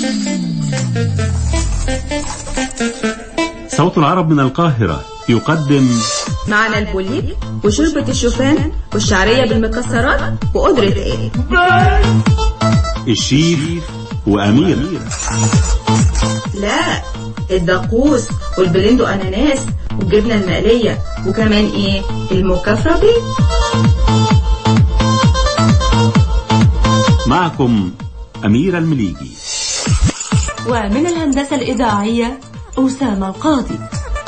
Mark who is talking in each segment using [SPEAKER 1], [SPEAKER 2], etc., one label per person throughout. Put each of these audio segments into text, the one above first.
[SPEAKER 1] صوت العرب من القاهرة يقدم
[SPEAKER 2] معنا البوليب وشوربة الشوفان والشعرية بالمكسرات وقدرة ايه
[SPEAKER 1] الشيف وأمير
[SPEAKER 2] لا الدقوس والبلندو اناناس والجبنة المقلية وكمان ايه المكفرة بيه
[SPEAKER 1] معكم أميرة المليجي
[SPEAKER 3] ومن الهندسة الإذاعية أسامة القاضي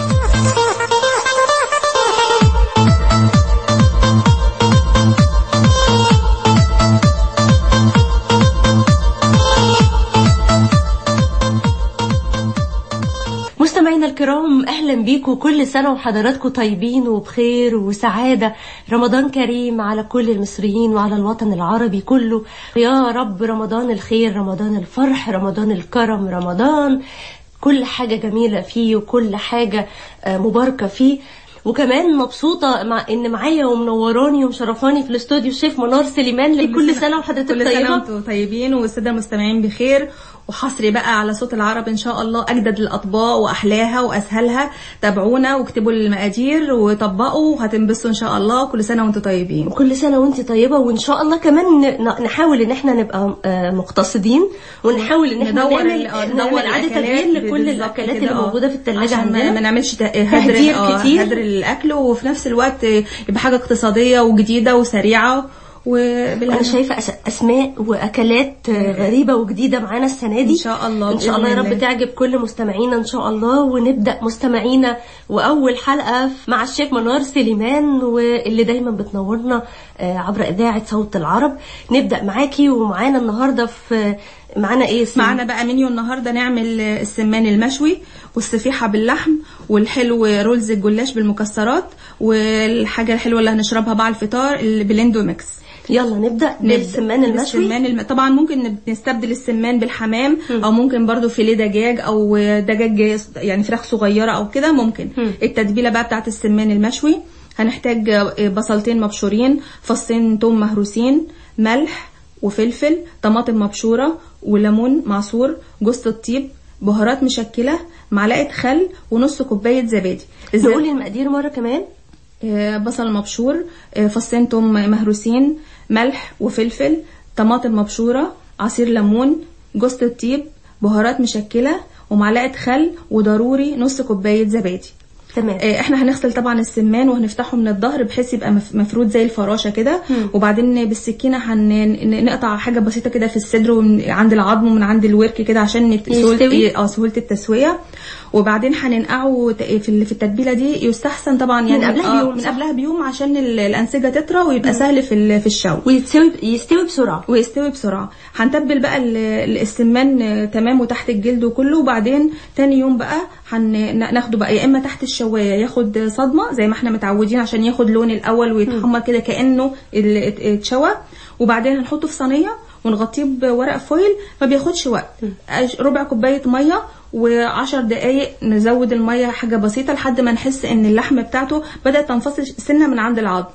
[SPEAKER 3] مستمعينا الكرام اهلا بيكم كل سنه وحضراتكم طيبين وبخير وسعاده رمضان كريم على كل المصريين وعلى الوطن العربي كله يا رب رمضان الخير رمضان الفرح رمضان الكرم رمضان كل حاجه جميله فيه وكل حاجه آه، مباركه فيه وكمان مبسوطة مع ان معايا ومنوراني ومشرفاني في الاستوديو الشيف منار سليمان لكل سنة وحضرتك
[SPEAKER 4] كل سنة
[SPEAKER 3] طيبة
[SPEAKER 4] وانتم طيبين والسادة المستمعين بخير وحصري بقى على صوت العرب ان شاء الله اجدد الاطباق واحلاها واسهلها تابعونا واكتبوا المقادير وطبقوا وهتنبسطوا ان شاء الله كل سنة وانتم طيبين
[SPEAKER 3] وكل سنة وانت طيبة وان شاء الله كمان ن- نحاول ان احنا نبقى آه، مقتصدين ونحاول ان احنا
[SPEAKER 4] ندور
[SPEAKER 3] نعمل,
[SPEAKER 4] ال- آه،
[SPEAKER 3] نعمل
[SPEAKER 4] ندور
[SPEAKER 3] عادة
[SPEAKER 4] الأكلات
[SPEAKER 3] تغيير لكل
[SPEAKER 4] بالظبط
[SPEAKER 3] الاكلات
[SPEAKER 4] كده،
[SPEAKER 3] اللي
[SPEAKER 4] آه.
[SPEAKER 3] موجودة في الثلاجة
[SPEAKER 4] عشان ما- ما
[SPEAKER 3] عندنا
[SPEAKER 4] نعملش ت- هدر
[SPEAKER 3] تهدير
[SPEAKER 4] آه،
[SPEAKER 3] كتير.
[SPEAKER 4] هدر الاكل وفي نفس الوقت يبقى حاجة اقتصادية وجديدة وسريعة وبالهنا
[SPEAKER 3] انا شايفة أس- اسماء واكلات آه، غريبة وجديدة معانا السنة دي
[SPEAKER 4] إن شاء الله،
[SPEAKER 3] ان شاء الله يا
[SPEAKER 4] بإذن
[SPEAKER 3] رب
[SPEAKER 4] الله.
[SPEAKER 3] تعجب كل مستمعينا ان شاء الله ونبدأ مستمعينا واول حلقة مع الشيف منار سليمان واللي دايما بتنورنا آه، عبر اذاعة صوت العرب نبدأ معاكي ومعانا النهاردة في معانا ايه اسم-
[SPEAKER 4] معانا بقى منيو النهارده نعمل السمان المشوي والسفيحه باللحم والحلو رولز الجلاش بالمكسرات والحاجه الحلوه اللي هنشربها بعد الفطار البلندو ميكس
[SPEAKER 3] يلا نبدأ بالسمان المشوي
[SPEAKER 4] بالسمان الم... طبعا ممكن نستبدل السمان بالحمام او ممكن برضو فيليه دجاج او دجاج يعني فراخ صغيره او كده ممكن
[SPEAKER 3] مم.
[SPEAKER 4] التتبيله بقى بتاعت السمان المشوي هنحتاج بصلتين مبشورين فصين توم مهروسين ملح وفلفل طماطم مبشوره وليمون معصور جوز الطيب بهارات مشكله معلقه خل ونص كوبايه زبادي الزب-
[SPEAKER 3] نقول المقادير مرة كمان
[SPEAKER 4] آه، بصل مبشور آه، فصين توم مهروسين ملح وفلفل طماطم مبشورة عصير ليمون جوز الطيب بهارات مشكلة ومعلقة خل وضروري نص كوباية زبادي
[SPEAKER 3] تمام
[SPEAKER 4] آه، احنا هنغسل طبعا السمان وهنفتحه من الظهر بحيث يبقى مف- مفرود زي الفراشه كده وبعدين بالسكينه هنقطع حاجه بسيطه كده في الصدر ومن عند العظم ومن عند الورك كده عشان نت-
[SPEAKER 3] يستوي.
[SPEAKER 4] سهولة- اه سهوله التسويه وبعدين هننقعه ت- في ال- في التتبيله دي يستحسن طبعا يعني
[SPEAKER 3] قبلها
[SPEAKER 4] آه،
[SPEAKER 3] بيوم،
[SPEAKER 4] من
[SPEAKER 3] صح؟
[SPEAKER 4] قبلها بيوم عشان ال- الانسجه تطرى ويبقى سهل في ال- في الشوي
[SPEAKER 3] ويستوي يستوي بسرعة
[SPEAKER 4] ويستوي بسرعه هنتبل بقى ال- ال- السمان آه، تمام وتحت الجلد وكله وبعدين تاني يوم بقى هناخده بقى يا اما تحت الشوايه ياخد صدمه زي ما احنا متعودين عشان ياخد لون الاول ويتحمر كده كانه ال- ات- اتشوى وبعدين هنحطه في صينيه ونغطيه بورق فويل ما بياخدش وقت أش- ربع كوبايه ميه وعشر دقايق نزود الميه حاجه بسيطه لحد ما نحس ان اللحم بتاعته بدات تنفصل سنه من عند العظم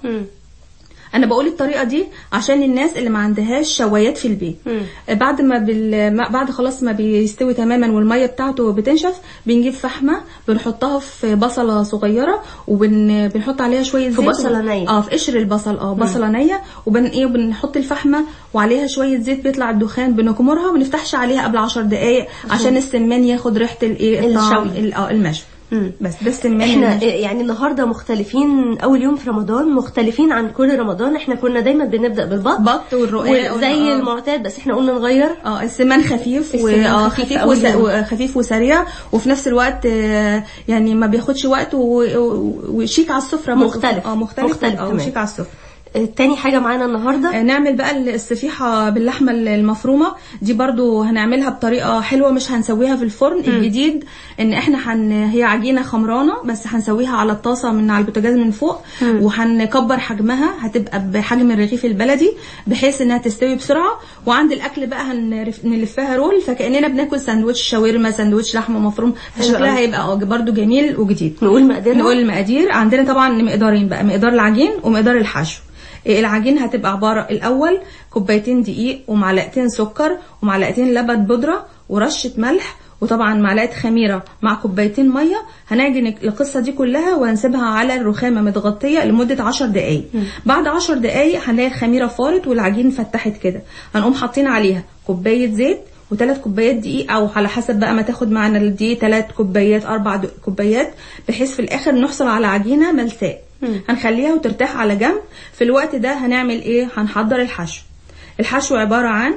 [SPEAKER 4] انا بقول الطريقه دي عشان الناس اللي ما عندهاش شوايات في البيت
[SPEAKER 3] مم.
[SPEAKER 4] بعد ما بال... ما- بعد خلاص ما بيستوي تماما والميه بتاعته بتنشف بنجيب فحمه بنحطها في بصله صغيره وبنحط عليها شويه
[SPEAKER 3] في
[SPEAKER 4] زيت
[SPEAKER 3] بصلة نية.
[SPEAKER 4] اه في قشر البصل اه بصله نيه وبن ايه بنحط الفحمه وعليها شويه زيت بيطلع الدخان بنكمرها وما نفتحش عليها قبل 10 دقائق عشان السمان ياخد ريحه الايه الطعم
[SPEAKER 3] الشوي.
[SPEAKER 4] ال- اه المشوي
[SPEAKER 3] مم.
[SPEAKER 4] بس ده السمان
[SPEAKER 3] احنا
[SPEAKER 4] المشوي.
[SPEAKER 3] يعني النهارده مختلفين اول يوم في رمضان مختلفين عن كل رمضان احنا كنا دايما بنبدا بالبط
[SPEAKER 4] بط والرقاق
[SPEAKER 3] زي
[SPEAKER 4] آه.
[SPEAKER 3] المعتاد بس احنا قلنا نغير
[SPEAKER 4] اه السمان خفيف و...
[SPEAKER 3] السمان
[SPEAKER 4] اه
[SPEAKER 3] خفيف
[SPEAKER 4] خفيف
[SPEAKER 3] أوي
[SPEAKER 4] وس...
[SPEAKER 3] يعني.
[SPEAKER 4] و- خفيف وسريع وفي نفس الوقت آه، يعني ما بياخدش وقت و... و... وشيك على السفره برضه.
[SPEAKER 3] مختلف.
[SPEAKER 4] اه مختلف
[SPEAKER 3] مختلف
[SPEAKER 4] اه
[SPEAKER 3] كمان.
[SPEAKER 4] وشيك على السفره
[SPEAKER 3] آه، تاني حاجه معانا النهارده
[SPEAKER 4] آه، نعمل بقى السفيحة باللحمة المفرومة دي برضو هنعملها بطريقة حلوة مش هنسويها في الفرن الجديد ان احنا هن هي عجينة خمرانة بس هنسويها على الطاسة من على البوتاجاز من فوق وهنكبر حجمها هتبقى بحجم الرغيف البلدي بحيث انها تستوي بسرعة وعند الاكل بقى هنرف- نلفها رول فكأننا بناكل ساندوتش شاورما ساندوتش لحمة مفروم فشكلها
[SPEAKER 3] أوي.
[SPEAKER 4] هيبقى آه، برضو جميل وجديد
[SPEAKER 3] نقول مقاديرها
[SPEAKER 4] نقول المقادير عندنا طبعا مقدارين بقى مقدار العجين ومقدار الحشو إيه، العجين هتبقى عبارة الأول كوبايتين دقيق ومعلقتين سكر ومعلقتين لبن بودرة ورشه ملح وطبعا معلقه خميره مع كوبايتين ميه هنعجن القصه دي كلها وهنسيبها على الرخامه متغطيه لمده 10 دقائق بعد 10 دقائق هنلاقي الخميره فارت والعجين فتحت كده هنقوم حاطين عليها كوبايه زيت وثلاث كوبايات دقيق او على حسب بقى ما تاخد معانا الدقيق ثلاث كوبايات اربع د- كوبايات بحيث في الاخر نحصل على عجينه ملساء هنخليها وترتاح على جنب في الوقت ده هنعمل ايه هنحضر الحشو الحشو عباره عن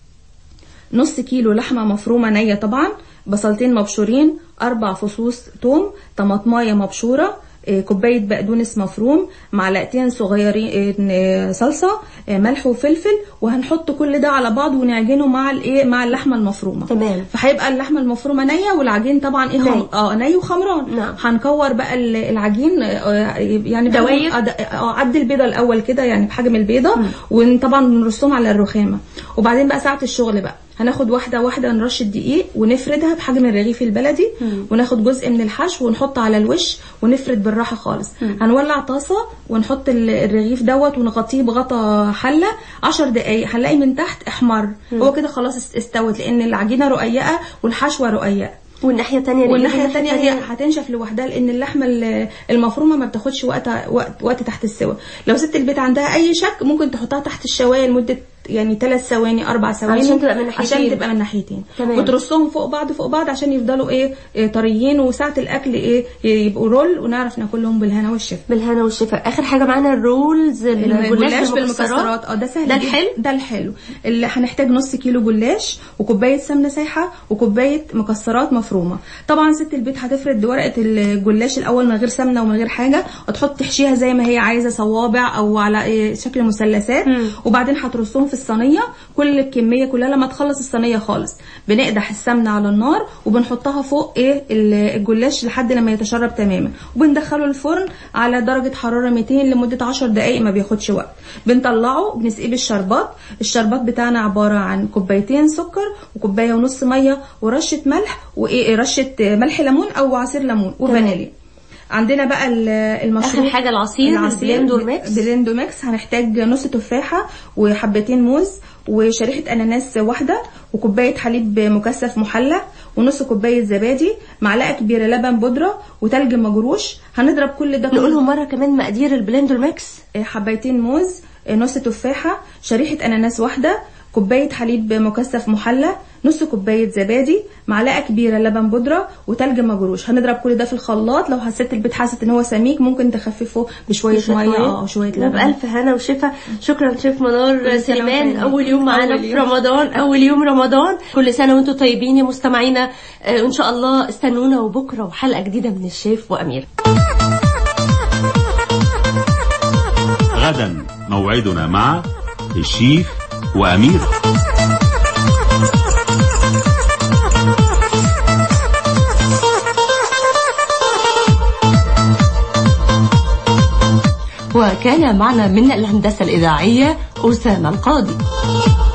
[SPEAKER 4] نص كيلو لحمة مفرومة نية طبعا بصلتين مبشورين أربع فصوص توم طماطماية مبشورة آه، كوباية بقدونس مفروم معلقتين صغيرين آه، صلصة آه، ملح وفلفل وهنحط كل ده على بعض ونعجنه مع الايه مع اللحمة المفرومة
[SPEAKER 3] تمام.
[SPEAKER 4] فهيبقى اللحمة المفرومة نية والعجين طبعا ايه
[SPEAKER 3] ني.
[SPEAKER 4] خم... اه ني وخمران
[SPEAKER 3] نعم.
[SPEAKER 4] هنكور بقى ال- العجين آه، يعني بحجم-
[SPEAKER 3] دواير؟
[SPEAKER 4] آه، د- اه قد البيضه الاول كده يعني بحجم البيضه وطبعا بنرصهم على الرخامه وبعدين بقى ساعه الشغل بقى هناخد واحده واحده نرش الدقيق ونفردها بحجم الرغيف البلدي وناخد جزء من الحشو ونحط على الوش ونفرد بالراحه خالص هنولع طاسه ونحط ال- الرغيف دوت ونغطيه بغطا حله 10 دقايق هنلاقي من تحت احمر هو كده خلاص است- استوت لان العجينه رقيقه والحشوه رقيقه
[SPEAKER 3] والناحيه الثانيه
[SPEAKER 4] والناحيه الثانيه هي هتنشف لوحدها لان اللحمه ال- المفرومه ما بتاخدش وقت وقت, وقت تحت السوا لو ست البيت عندها اي شك ممكن تحطها تحت الشوايه لمده يعني ثلاث ثواني اربع ثواني
[SPEAKER 3] عشان تبقى من ناحيتين.
[SPEAKER 4] عشان تبقى من ناحيتين
[SPEAKER 3] تمام.
[SPEAKER 4] وترصهم فوق بعض فوق بعض عشان يفضلوا ايه, إيه طريين وساعه الاكل ايه يبقوا رول ونعرف ناكلهم بالهنا والشفا
[SPEAKER 3] بالهنا والشفا اخر حاجه معانا الرولز
[SPEAKER 4] الجلاش بالمكسرات اه ده سهل
[SPEAKER 3] ده
[SPEAKER 4] جدا.
[SPEAKER 3] الحلو
[SPEAKER 4] ده الحلو اللي هنحتاج نص كيلو جلاش وكوبايه سمنه سايحه وكوبايه مكسرات مفرومه طبعا ست البيت هتفرد ورقه الجلاش الاول من غير سمنه ومن غير حاجه وتحط تحشيها زي ما هي عايزه صوابع او على إيه شكل مثلثات وبعدين هترصهم في الصينيه كل الكميه كلها لما تخلص الصينيه خالص بنقدح السمنه على النار وبنحطها فوق ايه ال- الجلاش لحد لما يتشرب تماما وبندخله الفرن على درجه حراره 200 لمده 10 دقائق ما بياخدش وقت بنطلعه بنسقيه بالشربات الشربات بتاعنا عباره عن كوبايتين سكر وكوبايه ونص ميه ورشه ملح وايه رشه ملح ليمون او عصير ليمون وفانيليا عندنا بقى ال- المشروب
[SPEAKER 3] آخر حاجة العصير، البلندو ميكس.
[SPEAKER 4] بلندو ميكس هنحتاج نص تفاحة وحبتين موز وشريحة أناناس واحدة وكوباية حليب مكثف محلى ونص كوباية زبادي معلقة كبيرة لبن بودرة وتلج مجروش هنضرب كل ده كله
[SPEAKER 3] نقولهم مره كمان مقادير البلندر ميكس
[SPEAKER 4] حبايتين موز نص تفاحة شريحة أناناس واحدة كوباية حليب مكثف محلى نص كوباية زبادي معلقة كبيرة لبن بودرة وتلج مجروش هنضرب كل ده في الخلاط لو حسيت البيت حاسة ان هو سميك ممكن تخففه بشوية مية اه وشوية لبن
[SPEAKER 3] وبألف هنا وشفا شكرا شيف منار
[SPEAKER 4] كل سنة
[SPEAKER 3] سليمان
[SPEAKER 4] وانتم
[SPEAKER 3] أول يوم معانا
[SPEAKER 4] أول
[SPEAKER 3] في
[SPEAKER 4] يوم.
[SPEAKER 3] رمضان أول يوم رمضان كل سنة وانتم طيبين يا مستمعينا آه، إن شاء الله استنونا وبكرة وحلقة جديدة من الشيف وأمير
[SPEAKER 1] غدا موعدنا مع الشيف وأمير
[SPEAKER 3] وكان معنا من الهندسة الإذاعية أسامة القاضي